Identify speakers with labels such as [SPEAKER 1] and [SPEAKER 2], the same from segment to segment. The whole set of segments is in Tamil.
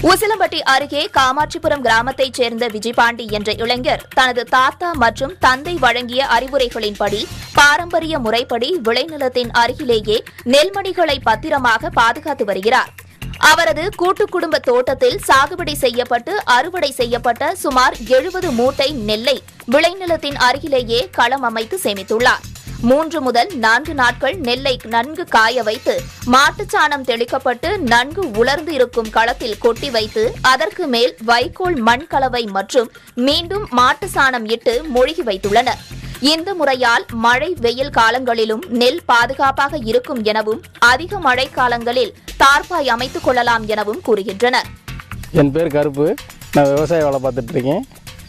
[SPEAKER 1] உசிலம்பட்டி அருகே காமாட்சிபுரம் கிராமத்தைச் சேர்ந்த விஜயபாண்டி என்ற இளைஞர் தனது தாத்தா மற்றும் தந்தை வழங்கிய அறிவுரைகளின்படி பாரம்பரிய முறைப்படி விளைநிலத்தின் அருகிலேயே நெல்மணிகளை பத்திரமாக பாதுகாத்து வருகிறார் அவரது கூட்டு குடும்ப தோட்டத்தில் சாகுபடி செய்யப்பட்டு அறுவடை செய்யப்பட்ட சுமார் எழுபது மூட்டை நெல்லை விளைநிலத்தின் அருகிலேயே களம் அமைத்து சேமித்துள்ளார் மூன்று முதல் நான்கு நாட்கள் நெல்லை நன்கு காய வைத்து மாட்டுச்சாணம் தெளிக்கப்பட்டு நன்கு உலர்ந்து இருக்கும் களத்தில் கொட்டி வைத்து அதற்கு மேல் வைக்கோல் மண் கலவை மற்றும் மீண்டும் மாட்டு சாணம் இட்டு மொழுகி வைத்துள்ளனர் இந்த முறையால் மழை வெயில் காலங்களிலும் நெல் பாதுகாப்பாக இருக்கும் எனவும் அதிக மழை காலங்களில் தார்பாய் அமைத்துக் கொள்ளலாம் எனவும் கூறுகின்றனர்
[SPEAKER 2] என் பேர் கருப்பு நான் விவசாய வேலை பார்த்துட்ருக்கேன்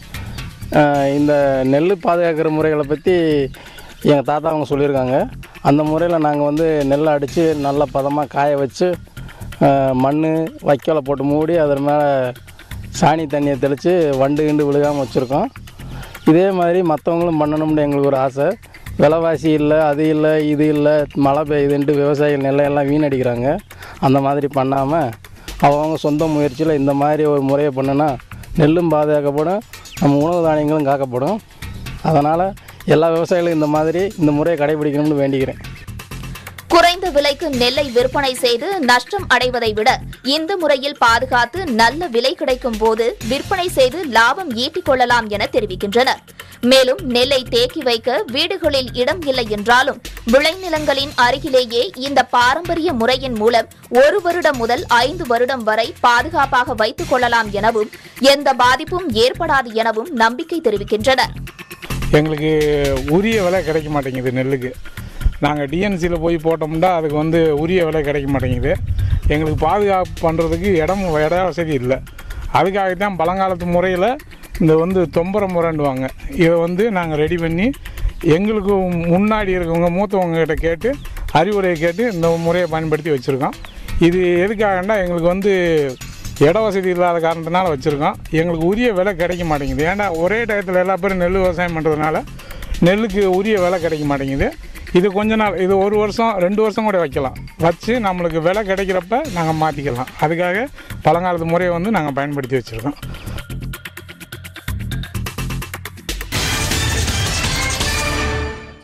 [SPEAKER 2] இந்த நெல் பாதுகாக்கிற முறைகளை பற்றி எங்கள் தாத்தா அவங்க சொல்லியிருக்காங்க அந்த முறையில் நாங்கள் வந்து நெல்லை அடித்து நல்ல பதமாக காய வச்சு மண் வைக்கோலை போட்டு மூடி அதன் மேலே சாணி தண்ணியை தெளித்து வண்டு கிண்டு விழுகாமல் வச்சுருக்கோம் இதே மாதிரி மற்றவங்களும் பண்ணணும்னு எங்களுக்கு ஒரு ஆசை விலைவாசி இல்லை அது இல்லை இது இல்லை மழை பெய்யுதுன்ட்டு விவசாயிகள் நெல்லையெல்லாம் வீணடிக்கிறாங்க அந்த மாதிரி பண்ணாமல் அவங்க சொந்த முயற்சியில் இந்த மாதிரி ஒரு முறையை பண்ணுனா நெல்லும் பாதுகாக்கப்படும் நம்ம உணவு தானியங்களும் காக்கப்படும் அதனால் எல்லா விவசாயிகளும் இந்த மாதிரி இந்த முறையை கடைபிடிக்கணும்னு வேண்டிக்கிறேன்
[SPEAKER 1] குறைந்த விலைக்கு நெல்லை விற்பனை செய்து நஷ்டம் அடைவதை விட இந்த முறையில் பாதுகாத்து நல்ல விலை கிடைக்கும் போது விற்பனை செய்து லாபம் ஈட்டிக் கொள்ளலாம் என தெரிவிக்கின்றனர் மேலும் நெல்லை தேக்கி வைக்க வீடுகளில் இடம் இல்லை என்றாலும் விளைநிலங்களின் அருகிலேயே இந்த பாரம்பரிய முறையின் மூலம் ஒரு வருடம் முதல் ஐந்து வருடம் வரை பாதுகாப்பாக வைத்துக் கொள்ளலாம் எனவும் எந்த பாதிப்பும் ஏற்படாது எனவும் நம்பிக்கை தெரிவிக்கின்றனர்
[SPEAKER 3] எங்களுக்கு உரிய விலை கிடைக்க மாட்டேங்குது நெல்லுக்கு நாங்கள் டிஎன்சியில் போய் போட்டோம்னா அதுக்கு வந்து உரிய விலை கிடைக்க மாட்டேங்குது எங்களுக்கு பாதுகாப்பு பண்ணுறதுக்கு இடம் இட வசதி இல்லை அதுக்காகத்தான் பழங்காலத்து முறையில் இந்த வந்து தொம்பர முறைண்டுவாங்க இதை வந்து நாங்கள் ரெடி பண்ணி எங்களுக்கு முன்னாடி இருக்கவங்க மூத்தவங்க கிட்ட கேட்டு அறிவுரையை கேட்டு இந்த முறையை பயன்படுத்தி வச்சுருக்கோம் இது எதுக்காகன்னா எங்களுக்கு வந்து இட வசதி இல்லாத காரணத்தினால வச்சுருக்கோம் எங்களுக்கு உரிய விலை கிடைக்க மாட்டேங்குது ஏன்னா ஒரே டயத்தில் எல்லா பேரும் நெல் விவசாயம் பண்ணுறதுனால நெல்லுக்கு உரிய விலை கிடைக்க மாட்டேங்குது இது கொஞ்ச நாள் இது ஒரு வருஷம் ரெண்டு வருஷம் கூட வைக்கலாம் வச்சு நம்மளுக்கு விலை கிடைக்கிறப்ப நாங்கள் மாற்றிக்கலாம் அதுக்காக பழங்காலத்து முறையை வந்து நாங்கள் பயன்படுத்தி வச்சுருக்கோம்